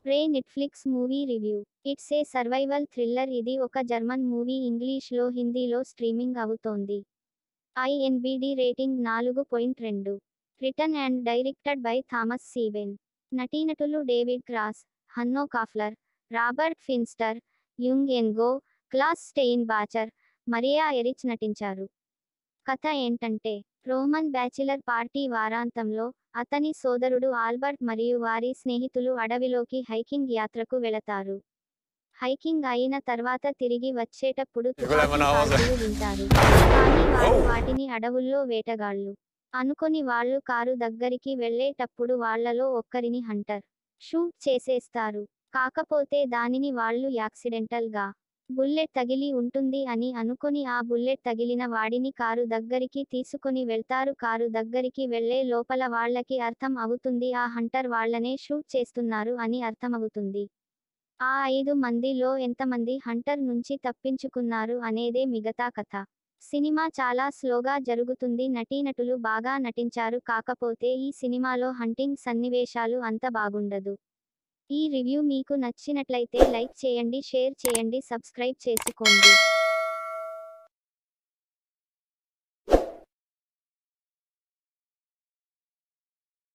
pray Netflix movie review it's a survival thriller ఇది ఒక German movie ఇంగ్లీష్లో హిందీలో స్ట్రీమింగ్ అవుతోంది ఐఎన్బిడి రేటింగ్ నాలుగు పాయింట్ రెండు written and directed by Thomas Sieben నటీనటులు David Kross Hanno Koffler Robert Finster Yung Ngo Klaus Steinbacher Maria Ehrich నటించారు కథ ఏంటంటే రోమన్ బ్యాచిలర్ పార్టీ వారాంతంలో అతని సోదరుడు ఆల్బర్ట్ మరియు వారి స్నేహితులు అడవిలోకి హైకింగ్ యాత్రకు వెళతారు హైకింగ్ అయిన తర్వాత తిరిగి వచ్చేటప్పుడు తుపాకీ కాల్పులు వింటారు కానీ వారు వాటిని అడవుల్లో వేటగాళ్ళు అనుకొని వాళ్ళు కారు దగ్గరికి వెళ్ళేటప్పుడు వాళ్ళలో ఒక్కరిని హంటర్ షూట్ చేసేస్తారు కాకపోతే దానిని వాళ్ళు యాక్సిడెంటల్ గా బుల్లెట్ తగిలి ఉంటుంది అని అనుకొని ఆ బుల్లెట్ తగిలిన వాడిని కారు దగ్గరికి తీసుకొని వెళ్తారు కారు దగ్గరికి వెళ్లే లోపల వాళ్ళకి అర్థం అవుతుంది ఆ హంటర్ వాళ్ళనే షూట్ చేస్తున్నారు అని అర్థమవుతుంది ఆ ఐదు మందిలో ఎంతమంది హంటర్ నుంచి తప్పించుకున్నారు అనేదే మిగతా కథ సినిమా చాలా స్లోగా జరుగుతుంది నటీనటులు బాగా నటించారు కాకపోతే ఈ సినిమాలో హంటింగ్ సన్నివేశాలు అంత బాగుండదు ఈ రివ్యూ మీకు నచ్చినట్లయితే లైక్ చేయండి షేర్ చేయండి సబ్స్క్రైబ్ చేసుకోండి